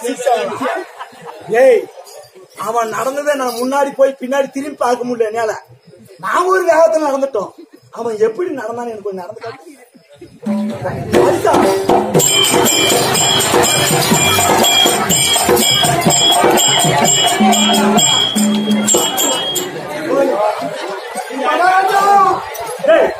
அதிர்ஷ்டம் ஏய் அவன் நடந்ததை நான் முன்னாடி போய் பின்னாடி திரும்பி பார்க்க முடியல என்னால நாம ஒரு வேகத்துல நடந்துட்டோம் அவன் எப்படி நடந்தான்னு எனக்கு கொஞ்சம் நடந்து காட்டு. அரிசா. மகாராஜா! டேய்.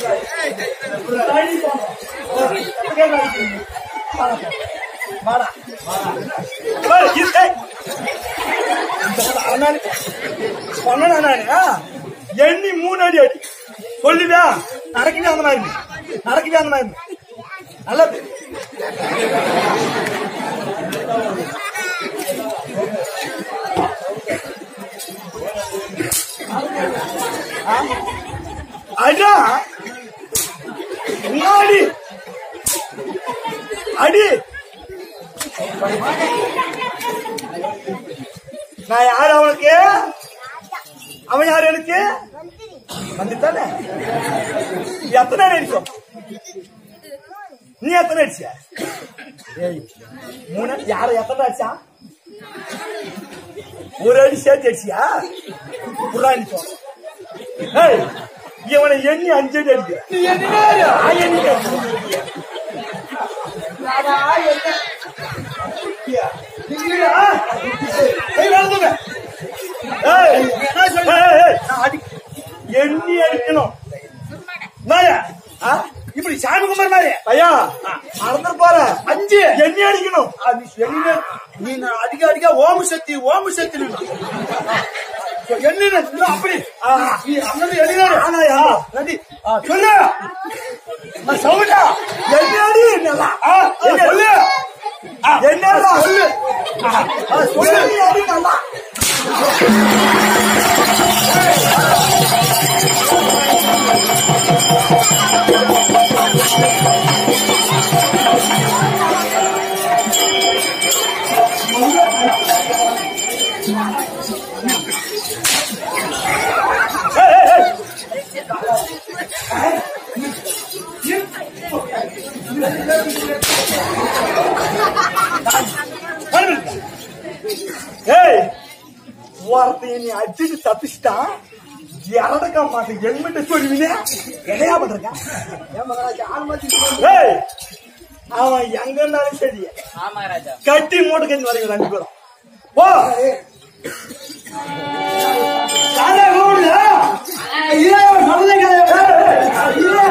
வாடா. வாடா, இரு, டேய். அவனால- சொன்னனா நானு, ஆ? எண்ணி மூணு அடி அடி சொல்லுவியா நடக்கவே அந்த மாதிரி நடக்கவே அந்த மாதிரி நல்லது ஆ? அடா முன்னாடி அடி நான் யாரு அவனுக்கு அவன் யாரு எனக்கு வந்துட்டானே எத்தனை அடி அடிச்சோம் நீ எத்தனை அடிச்ச ஏய் மூணு யார எத்தனை அடிச்சா ஒரு அடி சேர்த்து அடிச்சியா புறா அடிச்சோம் ஏய் இவனை எண்ணி அஞ்சு அடி அடிக்கிற நான் எண்ணி அடிக்கிறேன். நான் என்ன இங்கடா. ஏய், வேலை தூக்கு. ஏய், ஏய், ஏய், ஏய், நான் அடி- எண்ணி அடிக்கணும் நாயா ஆ? இப்படி சாமி கும்பிட்ற மாதிரி ஐயா மறந்துட்டு போற அஞ்சு எண்ணி அடிக்கணும் அது எண்ணி நீ நான் அடிக்க அடிக்க ஓம சக்தி ஓம சக்தி எண்ணி அப்படி ஆ, நீ அங்கிருந்து எண்ணினாரு. ஆனாயா ரெடி ஆ, சொல்லு நான் சவுண்டா எண்ணி அடி நல்லா ஆ, சொல்லு என்னடா சொல்லு ஆ, சொல்லு எண்ணி அடி நல்லா ஏய் ஒருத்தைய நீ அடிச்சுட்டு தப்பிச்சிட்டான் இறடக்க மாட்டேன் ஹெல்மெட்டை சொல்லுவீங்க என்னையா பண்றீங்க ஏய் அவன் எங்க இருந்தாலும் சரி கட்டி மூட்டை கட்டி வரீங்க ரெண்டு பேரும் ஓ யாரா ரோடுல? இதே அவன் சொன்னதே கிடையாது. இதே.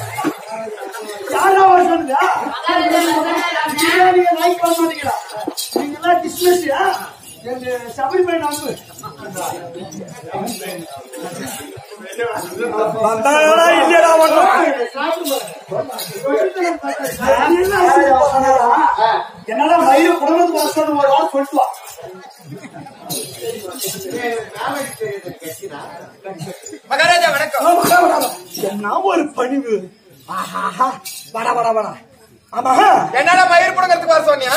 யாரா அவன் சொன்னதா? இதே நீங்க like பண்ண மாட்டீங்களா? நீங்கெல்லாம் dismiss ஆ? எங்க சபரிமலை அன்பு. வந்தாங்களா இல்லையடா மட்டும் என்னால மயில குடும்பத்துக்கு வர சொல்லு ஒரு வாரம் சொல்லிட்டு வா மகாராஜா வணக்கம் ஆமா, வடா, வடா, வடா. என்ன ஒரு பணிவு ஆஹா வடா வடா வடா ஆமா என்னால மயிர் புடுங்கிறதுக்கு வர சொன்னியா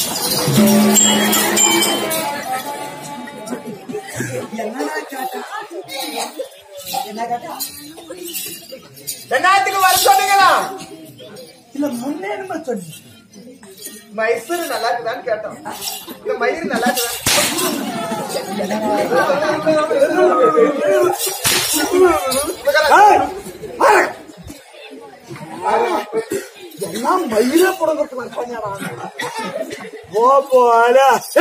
என்னத்துக்கு வர சொன்னீங்களா இல்ல முன்னே நம்ம சொல்லி மைசூர் நல்லா இருக்குதான்னு கேட்டோம் இந்த மயிர் நல்லா இருக்குதா ஏய், பாரு. எல்லாம் மயில புடங்கிறதுக்கு வந்தாடா போ போல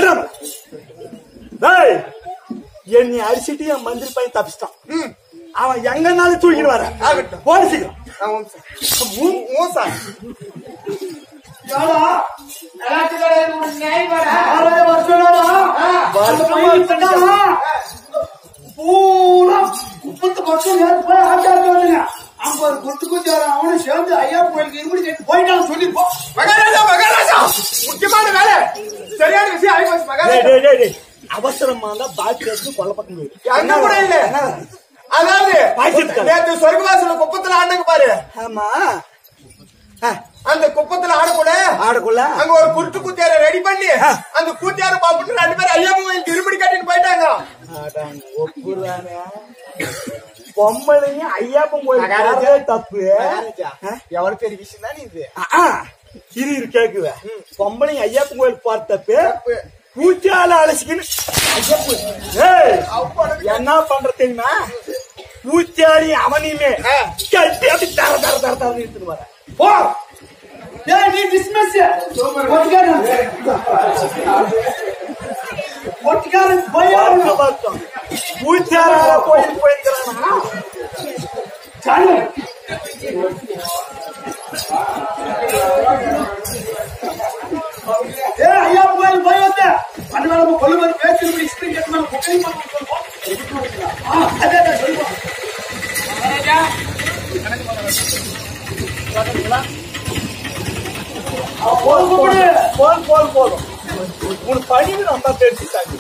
ஏய் என்னை அடிச்சிட்டு என் மந்திரி பையன் தப்பிச்சிட்டான் அவன் எங்கனாலும் தூக்கிட்டு வர ஆகட்டும். போன சீக்கிரம் ஆ, ஓம் சார். ஊ- ஊ சார். யாரா? நியாயம் யாரே வர சொன்னாரா? வருஷமா இருந்தாரா? பூரா முப்பத்து பக்கம் நேரம் போய் ஆச்சாரம் வருங்க அங்க ஒரு குத்து குத்தியாரம் அவனும் சேர்ந்து ஐயா கோயிலுக்கு இருபடி கட்டி போயிட்டான் சொல்லி போ மகாராஜா மகாராஜா முக்கியமான வேலை சரியான விஷயம் ஆகி போச்சு மகாராஜா அவசரமா இருந்தா பாக்கி எடுத்து கொல்ல பக்கம் போயிடு. அங்க கூட இல்ல என்ன? அதாவது பாய்ச்சிருக்காரு. நேத்து சொர்க்கவாசல குப்பத்துல ஆடுங்க பாரு ஆமா ஆ, அந்த குப்பத்துல ஆடக்கூட ஆடக்குள்ள அங்க ஒரு குருட்டு கூத்தியார ரெடி பண்ணி ஆ. அந்த கூத்தியார பாப்புட்டு ரெண்டு பேரும் ஐயா கோயிலுக்கு இருபடி கட்டிட்டு போயிட்டாங்க அதான் ஒப்புறானே பொம்பளையும் ஐயாப்பன் கோயில் மகாராஜா. போறதே தப்பு ஆ? எவ்வளவு பெரிய விஷயம் தான் இது ஆ, ஆ. இரு இரு கேக்குவ பொம்பளைங்க ஐயப்பன் கோயில் பார்த்தப்ப தப்பு. பூச்சால அழைச்சிக்கின்னு ஐயப்பு ஏய் என்ன பண்ற தெரியுமா பூச்சாரி அவனையுமே ஆ. கட்டி அப்படி தர தர தர தர எடுத்துட்டு வர போ ஏய் நீ டிஸ்மிஸ் ஒட்டுக்காரன் போய் பார்த்தோம் பூச்சாரால கோயில் போயிருக்கிறானா சாலு ஏ ஐயா கோயில் போய் வந்த அதனால நம்ம கொள்ளுமதி பேச்சு ஹிஸ்டரி கேட்டு நம்ம புக்கை ஆ அதே அதே சொல்லுவோம் போதும் போதும் போதும் போதும் உனக்கு பணிவு நம்ம தெரிஞ்சுட்டாங்க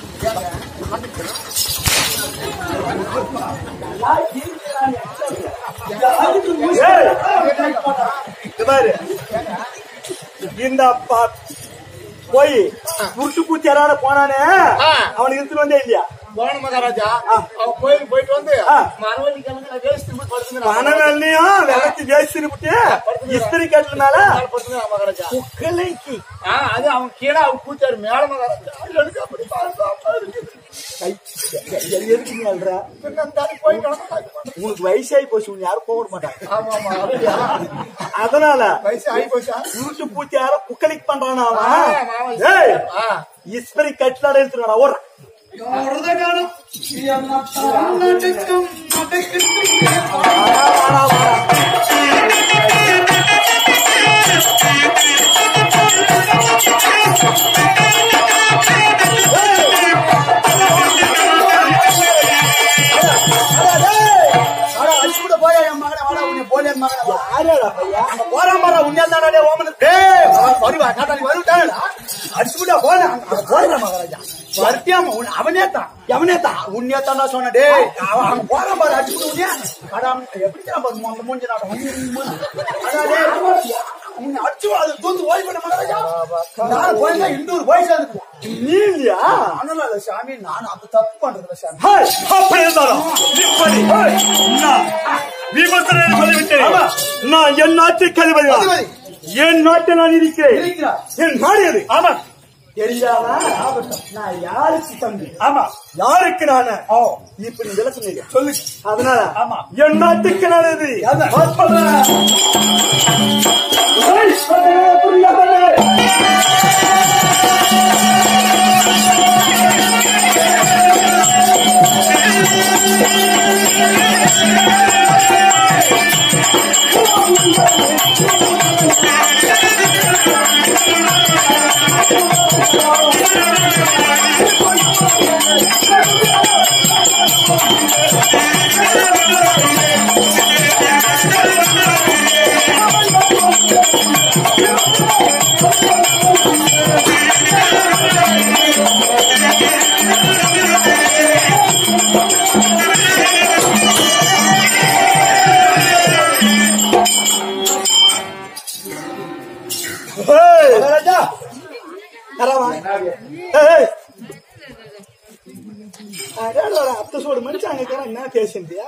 ஏய், இங்க பாரு. இந்த ப- போய் புருட்டு பூத்தியாரான போனானே ஆ. அவனுக்கு எடுத்துட்டு வந்தே இல்லையா போன மகாராஜா ஆ. அவன் கோயிலுக்கு போயிட்டு வந்து ஆ. மரவள்ளி கிழங்கு வேஸ்ட் திரும்ப படுத்துங்கிறான் பணம் வெள்ளத்தி வேஸ்ட் விட்டு இஸ்திரி கட்டலனால படுத்துங்கிறான் மகாராஜா குக்கலைக்கு ஆ, அது அவன் கீழே அவன் கூச்சாரு மேல மகாராஜா எனக்கு அப்படி பார்த்தா இருக்குது. கை எதுக்கு நீ அல்ற பின்ன அந்த ஆளு போய் கிடந்தா நான் இது பண்றேன். உனக்கு வயசாகி போச்சு உன்னை யாரும் போக மாட்டாங்க ஆமா ஆமா அப்படியா? அதனால வயசு ஆகி போச்சா உருட்டு பூச்சி யாரும் குக்கலிக் பண்றானா ஆ, அவன் மாமா, ஏய் ஆ. இஸ்திரி கட்டலாட எடுத்துடா ஓடுற யாரடா பையா போறான் பாரா உன்னையா தானே ஓமன் டேய், அவன் வருவா, காட்டாளி வருவிட்டாடா. அடிச்சுடா போன போடுற மகாராஜா வருத்தியாம உன் அவனே தான் எவனே தான் உன்னையா தான்டா சொன்னேன், டேய். அவன் அவன் போறான் பாரு அடிச்சுட்டு உன்னையா அடாம் எப்படி தான் பாரு அந்த மூஞ்சி நாட்டம் அடா டேய் உன்னை அடிச்சு அது தூந்து ஓய் பண்ண மகாராஜா நான் போயிருந்தா இன்னொரு போய் சேர்ந்து நீ இல்லையா ஆனாலும் அது சாமி நான் அந்த தப்பு பண்றதுல சாமி ஹாய் அப்படி இருந்தாலும் இப்படி நான் விமர்சனம் சொல்லிவிட்டேன் ஆமா. நான் என் நாட்டு கதிபதி அதிபதி. என் நாட்டை நான் இருக்கிறேன் இருக்கிறார். என் நாடு எது ஆமா தெரியாதா நான் யாருக்கு தம்பி ஆமா யாருக்கு நானு ஓ இப்படி விளக்குனீங்க சொல்லு அதனால ஆமா. என் நாட்டுக்கு நான் எது அதான். பார்ப்பதா? ஏய், சொல்லே, புரியாதே. ஏய், மகாராஜா யாராவா? ஏய், அதான் ஒரு அத்தை சோடு மனுஷன் அங்க இருக்கிறான், என்ன பேசுறியா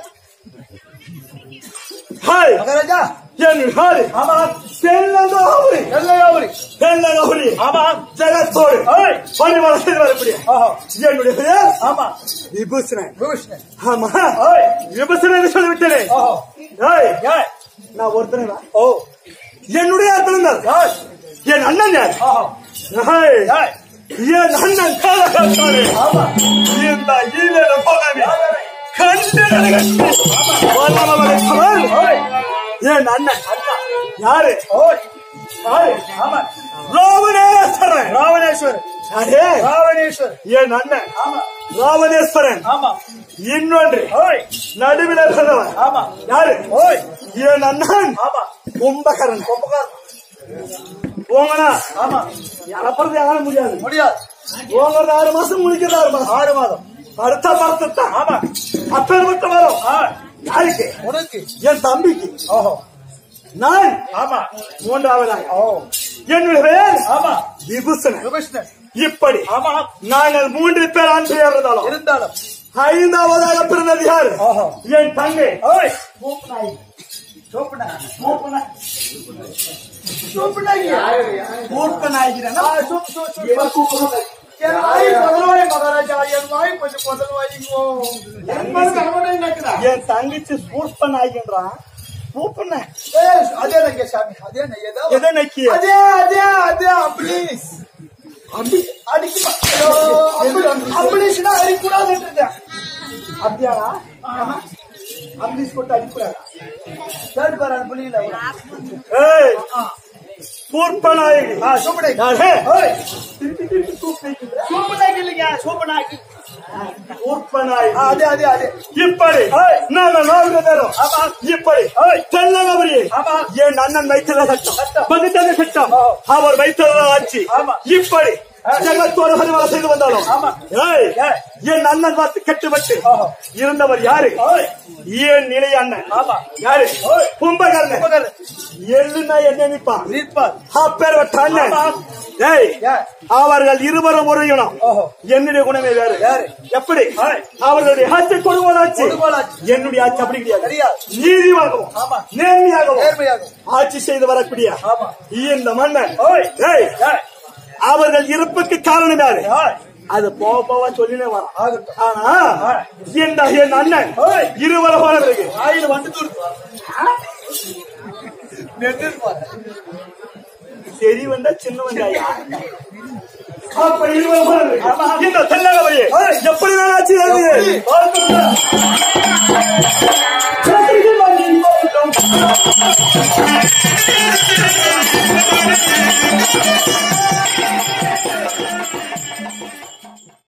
ஹாய் மகாராஜா என் ஹாய் ஆமா செல்லதோரி எல்லையாவரி செல்லதோரி ஆமா ஜெகத்தோடு ஏய். பணிவாள செய்து வரக்கூடிய ஆஹா என்னுடைய பெயர் ஆமா விபூஷணன் விபூஷணன் ஆமா ஏய். விபூஷணன் என்று சொல்லிவிட்டேனே ஆஹா ஏய், ஏய் நான் ஒருத்தனை தான். ஓ என்னுடைய பிறந்தார் ஏய் என் அண்ணன் யார் ஆஹா ஏய், ஏய் என் அண்ணன் காலகாத்தாரு ஆமா இந்த ஈழ போகாமே கண்டு வல்லவனை அவர் ஓய் என் அண்ணன் யாரு ஓய் யாரு ஆமா ராவணேஸ்வரன் ராவணேஸ்வர் யாரு ராவணேஸ்வர் என் அண்ணன் ஆமா ராவணேஸ்வரன் ஆமா இன்னொன்று ஓய் நடுவில் பிறந்தவன் ஆமா யாரு ஓய் என் அண்ணன் ஆமா கும்பகரன் கொம்பக்கார் போங்கண்ணா ஆமா இறப்புறது யாரும் முடியாது முடியாது போங்கிறது ஆறு மாசம் முடிக்கிறது ஆறு மாசம் ஆறு மாதம் அடுத்த மரத்தான் ஆமா அப்பேற்பட்ட வரும் ஆ யாருக்கு உனக்கு என் தம்பிக்கு ஓஹோ நான் ஆமா மூன்றாவதாக ஓ என்னுடைய பெயர் ஆமா விபூஷணன் விபூஷணன் இப்படி ஆமா நாங்கள் மூன்று பேர் ஆண் பெயர் இருந்தாலும் இருந்தாலும் ஐந்தாவதாக பிறந்தது யாரு ஓஹோ. என் தங்கை ஓய் மூப்பனாய். சோப்புனா மூப்பனாய். சூப்பனாகியா கூர்ப்பனாகிறேன் ஆ, சூப், சூப், சூப். என் வாய் முதல்வாய் மகாராஜா என் வாய் கொஞ்சம் முதல்வாய்ங்கோ என் மனசு அவனே நக்குறா என் தங்கச்சி சூப்பன் ஆகின்றான் சூப்பன ஏய், அதே நங்க சாமி அதே நங்க ஏதோ எதை நக்கி அதே அதே அதே அப்ளீஸ் அப்படி அடிக்குமா ஐயோ, அப்படி- அப்ளீஸ்னா அடிக்கூடாதுன்றேன் அப்படியாடா அப்ளீஸ் போட்டு அடிக்கூடாதா தேர்ட் பார் அனுப்பல ஏய் கூர்ப்பனாகி ஆ சூப்படை யாரே? ஓய் திருப்பி திருப்பி கூப்பிட்டு சூப்பனாகி இல்லைங்க சூப்பனாகி கூர்ப்பனாகி அதே அதே அதே இப்படி நாங்க நான்கு பேரும் இப்படி தென்னவரி ஆமா. என் அண்ணன் வைத்தத சட்டம் பகுத்தத சட்டம் அவர் வைத்தத ஆட்சி ஆமா. இப்படி ஜெகத்தோடு பரிவாரம் செய்து வந்தாலும் ஆமா. ஏய், ஏய். என் அண்ணன் பார்த்து கட்டுப்பட்டு ஆஹா. இருந்தவர் யாரு ஓய் ஏன் நிலைய அண்ணன் ஆமா. யாரு ஓய். கும்பகர்ணன் கும்பகர்ணன். எள்ளுனா என்ன நிப்பான் நிற்பார் அப்பேற்பட்ட அண்ணன் ஆமா. ஏய் ஏய். அவர்கள் இருவரும் ஒரு இனம் ஓஹோ. என்னுடைய குணமே வேறு வேறு. எப்படி ஏய். அவர்களுடைய ஆட்சி கொடுங்கோலாட்சி கொடுங்கோலாட்சி. என்னுடைய ஆட்சி அப்படி கிடையாது கிடையாது. நீதியாகவும் ஆமா. நேர்மையாகவும் நேர்மையாகும் ஆட்சி செய்து வரக்கூடிய ஆமா. இந்த மன்னன் ஓய். ஏய், ஏய். அவர்கள் இருப்புக்கு காரணம் யாரு ஏய். அது போக போக சொல்லினே வரும் ஆகட்டும். ஆனா இந்த என் அண்ணன் ஓய். இருவரும் போன பிறகு ஆயில் வந்து தூர்த்து நெட்டு சரி வந்தா சின்ன வந்தாயா அப்ப இருவரும் போன பிறகு இந்த தென்னகவரியே எப்படி நான் ஆட்சி செய்தது? எப்படி? பிரதிகள் வாங்கி இருவரும்